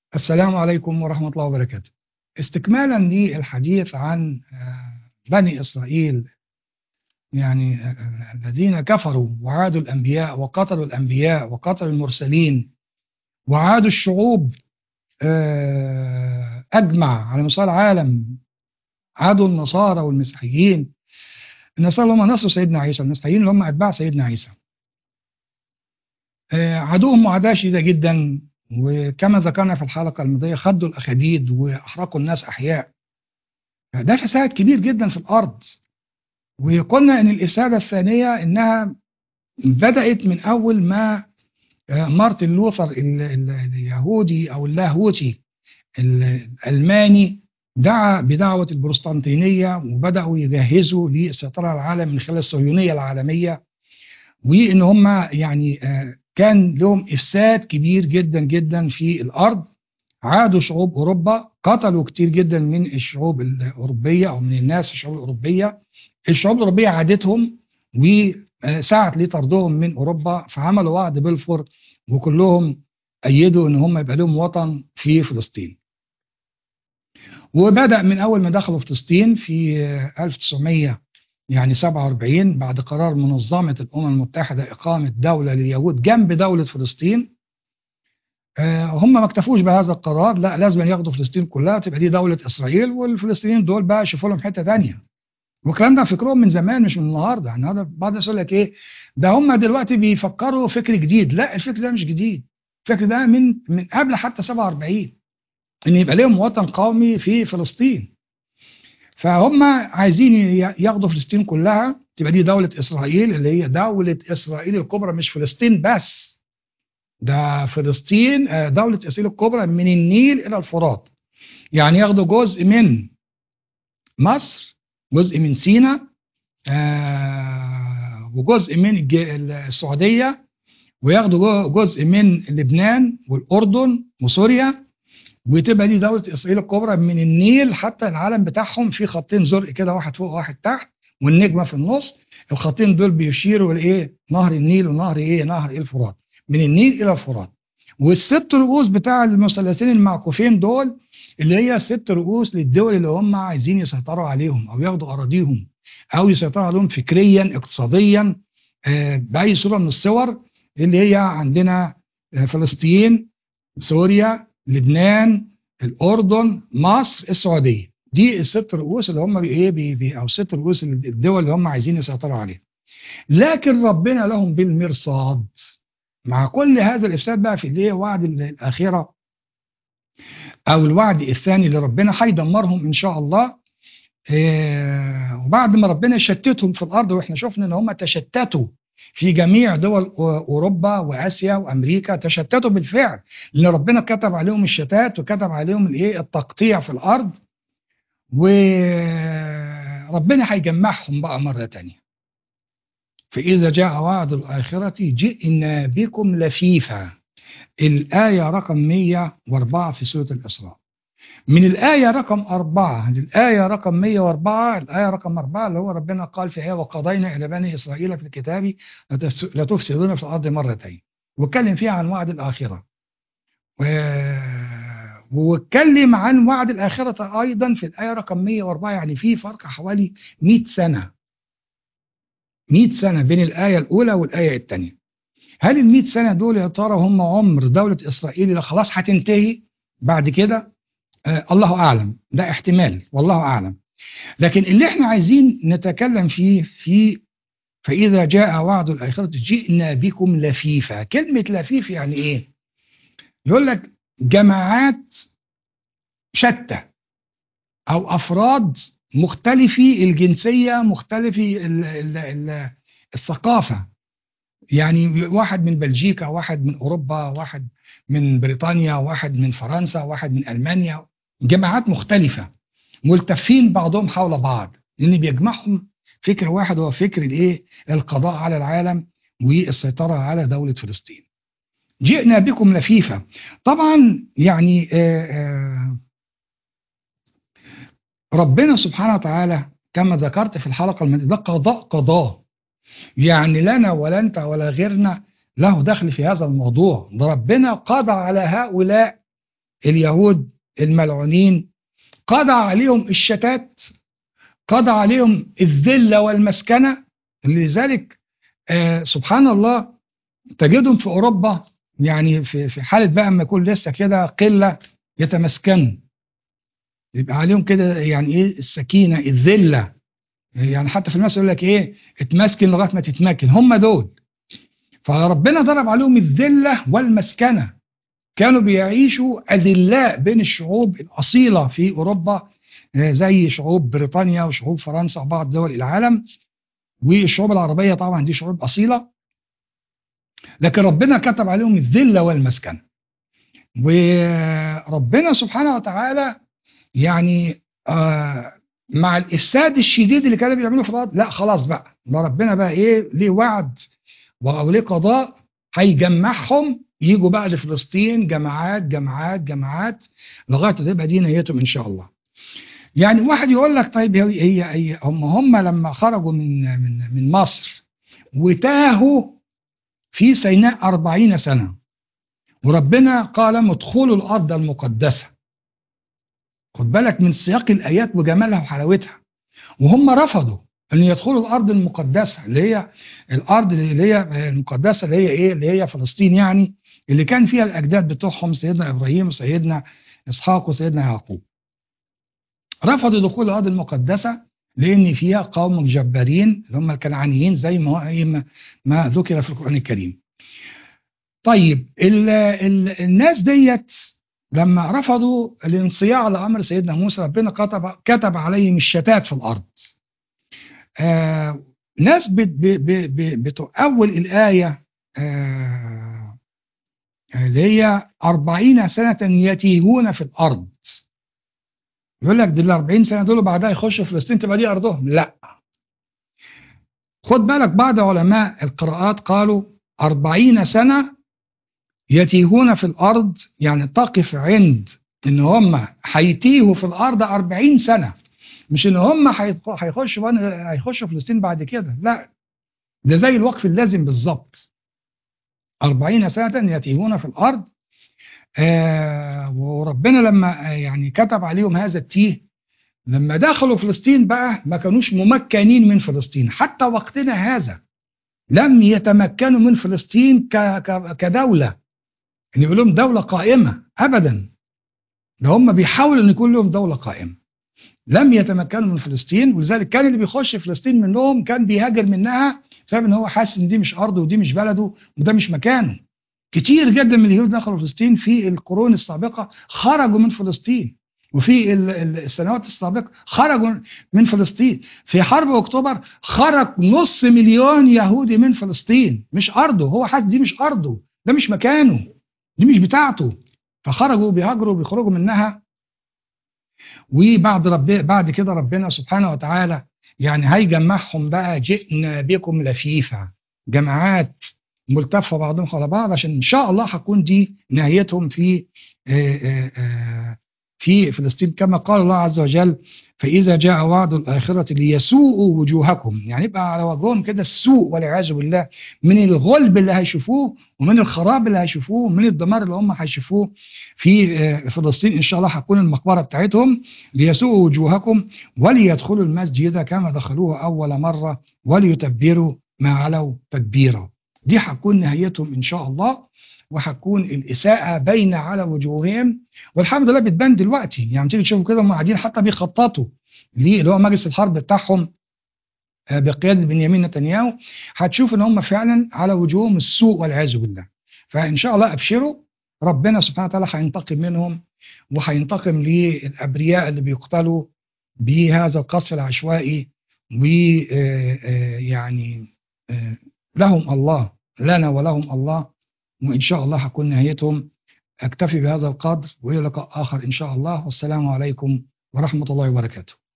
السلام عليكم ورحمة الله وبركاته استكمالا للحديث عن آه، بني إسرائيل يعني آه، الذين كفروا وعادوا الأنبياء وقتلوا الأنبياء وقتلوا المرسلين وعادوا الشعوب آه، أجمع على مستوى العالم عادوا النصارى والمسيحيين النصارى اللي هم نصروا سيدنا عيسى المسيحيين اللي هم أتباع سيدنا عيسى عادوهم معاداة شديدة جدا وكما ذكرنا في الحلقة الماضية خدوا الأخاديد وأحرقوا الناس أحياء ده فساد كبير جدا في الأرض وقلنا أن الإفسادة الثانية أنها بدأت من أول ما مارتن لوثر اليهودي أو اللاهوتي الألماني دعا بدعوة البروستانتينية وبدأوا يجهزوا للسيطرة على العالم من خلال الصهيونية العالمية وإن هم يعني كان لهم إفساد كبير جدا جدا في الأرض عادوا شعوب أوروبا قتلوا كتير جدا من الشعوب الأوروبية أو من الناس الشعوب الأوروبية الشعوب الأوروبية عادتهم وسعت لطردهم من أوروبا فعملوا وعد بلفور وكلهم أيدوا إن هم يبقى لهم وطن في فلسطين وبدأ من أول ما دخلوا فلسطين في 1900 يعني 47 بعد قرار منظمة الأمم المتحدة إقامة دولة لليهود جنب دولة فلسطين هم ما اكتفوش بهذا القرار لا لازم ياخدوا فلسطين كلها تبقى دي دولة إسرائيل والفلسطينيين دول بقى يشوفوا لهم حتة ثانيه والكلام ده فكرهم من زمان مش من النهارده يعني هذا بعض الناس يقول لك ايه ده هم دلوقتي بيفكروا فكر جديد لا الفكر ده مش جديد الفكر ده من من قبل حتى 47 ان يبقى لهم وطن قومي في فلسطين فهم عايزين ياخدوا فلسطين كلها تبقى دي دولة إسرائيل اللي هي دولة إسرائيل الكبرى مش فلسطين بس ده فلسطين دولة إسرائيل الكبرى من النيل إلى الفرات يعني ياخدوا جزء من مصر جزء من سيناء وجزء من السعودية وياخدوا جزء من لبنان والأردن وسوريا وتبقى دي دولة إسرائيل الكبرى من النيل حتى العالم بتاعهم في خطين زرق كده واحد فوق واحد تحت والنجمة في النص الخطين دول بيشيروا لإيه نهر النيل ونهر إيه نهر إيه الفرات من النيل إلى الفرات والست رؤوس بتاع المثلثين المعكوفين دول اللي هي ست رؤوس للدول اللي هم عايزين يسيطروا عليهم أو ياخدوا أراضيهم أو يسيطروا عليهم فكريا اقتصاديا بأي صورة من الصور اللي هي عندنا فلسطين سوريا لبنان الأردن مصر السعودية دي الست رؤوس اللي هم ايه بي بي او الست رؤوس الدول اللي هم عايزين يسيطروا عليها لكن ربنا لهم بالمرصاد مع كل هذا الافساد بقى في اللي وعد الاخره او الوعد الثاني اللي ربنا هيدمرهم ان شاء الله إيه وبعد ما ربنا يشتتهم في الارض واحنا شفنا ان هم تشتتوا في جميع دول اوروبا واسيا وامريكا تشتتوا بالفعل لان ربنا كتب عليهم الشتات وكتب عليهم الايه التقطيع في الارض وربنا هيجمعهم بقى مره تانية فاذا جاء وعد الاخره جئنا بكم لفيفا الايه رقم 104 في سوره الاسراء من الآية رقم أربعة للآية رقم 104 الآية رقم أربعة اللي هو ربنا قال في آية وقضينا إلى بني إسرائيل في الكتاب لتفسدون في الأرض مرتين واتكلم فيها عن وعد الآخرة و... واتكلم عن وعد الآخرة أيضا في الآية رقم 104 يعني في فرق حوالي 100 سنة 100 سنة بين الآية الأولى والآية الثانية هل ال 100 سنة دول يا ترى هم عمر دولة إسرائيل اللي خلاص هتنتهي بعد كده آه الله أعلم ده احتمال والله أعلم لكن اللي احنا عايزين نتكلم فيه في فإذا جاء وعد الآخرة جئنا بكم لفيفا كلمة لفيف يعني إيه يقول لك جماعات شتى أو أفراد مختلفي الجنسية مختلفي ال ال ال الثقافة يعني واحد من بلجيكا واحد من أوروبا واحد من بريطانيا واحد من فرنسا واحد من ألمانيا جماعات مختلفة ملتفين بعضهم حول بعض لأن بيجمعهم فكر واحد هو فكر الايه القضاء على العالم والسيطرة على دولة فلسطين جئنا بكم لفيفا طبعا يعني آآ آآ ربنا سبحانه وتعالى كما ذكرت في الحلقة الماضية ده قضاء قضاء يعني لنا ولا انت ولا غيرنا له دخل في هذا الموضوع ده ربنا قضى على هؤلاء اليهود الملعونين قضى عليهم الشتات قضى عليهم الذلة والمسكنة لذلك آه سبحان الله تجدهم في أوروبا يعني في في حالة بقى ما يكون لسه كده قلة يتمسكنوا يبقى عليهم كده يعني ايه السكينة الذلة يعني حتى في المثل يقول لك ايه اتمسكن لغاية ما تتمكن هم دول فربنا ضرب عليهم الذلة والمسكنة كانوا بيعيشوا أذلاء بين الشعوب الأصيلة في أوروبا زي شعوب بريطانيا وشعوب فرنسا وبعض دول العالم والشعوب العربية طبعا دي شعوب أصيلة لكن ربنا كتب عليهم الذلة والمسكنة وربنا سبحانه وتعالى يعني آه مع الإفساد الشديد اللي كانوا بيعملوه في الأرض لا خلاص بقى ده ربنا بقى إيه ليه وعد أو ليه قضاء هيجمعهم يجوا بقى لفلسطين جماعات جماعات جماعات لغايه تبقى دي نيتهم ان شاء الله. يعني واحد يقول لك طيب هي هي, هي هم هم لما خرجوا من من من مصر وتاهوا في سيناء أربعين سنة وربنا قال ادخلوا الأرض المقدسة خد بالك من سياق الآيات وجمالها وحلاوتها وهم رفضوا أن يدخلوا الأرض المقدسة اللي هي الأرض اللي هي المقدسة اللي هي إيه اللي هي فلسطين يعني اللي كان فيها الأجداد بتوعهم سيدنا إبراهيم وسيدنا إسحاق وسيدنا يعقوب رفضوا دخول الأرض المقدسة لأن فيها قوم جبارين اللي هم الكنعانيين زي ما هو ما ذكر في القرآن الكريم طيب ال ال الناس ديت لما رفضوا الانصياع لأمر سيدنا موسى ربنا كتب, كتب عليهم الشتات في الأرض آه ناس بت بتؤول الآية آه اللي هي أربعين سنة يتيهون في الأرض يقول لك دول ال 40 سنة دول بعدها يخشوا فلسطين تبقى دي أرضهم لا خد بالك بعض علماء القراءات قالوا أربعين سنة يتيهون في الأرض يعني تقف عند إن هم هيتيهوا في الأرض أربعين سنة مش إن هم هيخشوا هيخشوا فلسطين بعد كده لا ده زي الوقف اللازم بالظبط أربعين سنة يتيهون في الأرض آه وربنا لما آه يعني كتب عليهم هذا التيه لما دخلوا فلسطين بقى ما كانوش ممكنين من فلسطين حتى وقتنا هذا لم يتمكنوا من فلسطين كدولة ان يقول لهم دولة قائمة ابدا ده هم بيحاولوا ان يكون لهم دولة قائمة لم يتمكنوا من فلسطين ولذلك كان اللي بيخش فلسطين منهم كان بيهاجر منها بسبب ان هو حاسس ان دي مش ارضه ودي مش بلده وده مش مكانه كتير جدا من اليهود دخلوا فلسطين في القرون السابقة خرجوا من فلسطين وفي السنوات السابقة خرجوا من فلسطين في حرب أكتوبر خرج نص مليون يهودي من فلسطين مش أرضه هو حاسس دي مش أرضه ده مش مكانه دي مش بتاعته فخرجوا بيهاجروا بيخرجوا منها وبعد رب بعد كده ربنا سبحانه وتعالى يعني هيجمعهم بقى جئنا بكم لفيفا جماعات ملتفه بعضهم على بعض عشان ان شاء الله هتكون دي نهايتهم في آآ آآ في فلسطين كما قال الله عز وجل فاذا جاء وعد الاخره ليسوءوا وجوهكم يعني يبقى على وجههم كده السوء والعياذ بالله من الغلب اللي هيشوفوه ومن الخراب اللي هيشوفوه ومن الدمار اللي هم هيشوفوه في فلسطين ان شاء الله هتكون المقبره بتاعتهم ليسوءوا وجوهكم وليدخلوا المسجد كما دخلوه اول مره وليتبروا ما علوا تدبيرا دي هتكون نهايتهم ان شاء الله وهتكون الاساءه باينه على وجوههم والحمد لله بتبان دلوقتي يعني تيجي تشوفوا كده هم قاعدين حتى بيخططوا ليه اللي هو مجلس الحرب بتاعهم بقياده بنيامين نتنياهو هتشوف ان هم فعلا على وجوههم السوء والعياذ بالله فان شاء الله ابشروا ربنا سبحانه وتعالى هينتقم منهم وهينتقم للابرياء اللي بيقتلوا بهذا القصف العشوائي ويعني لهم الله لنا ولهم الله وإن شاء الله هتكون نهايتهم أكتفي بهذا القدر وإلى لقاء آخر إن شاء الله والسلام عليكم ورحمة الله وبركاته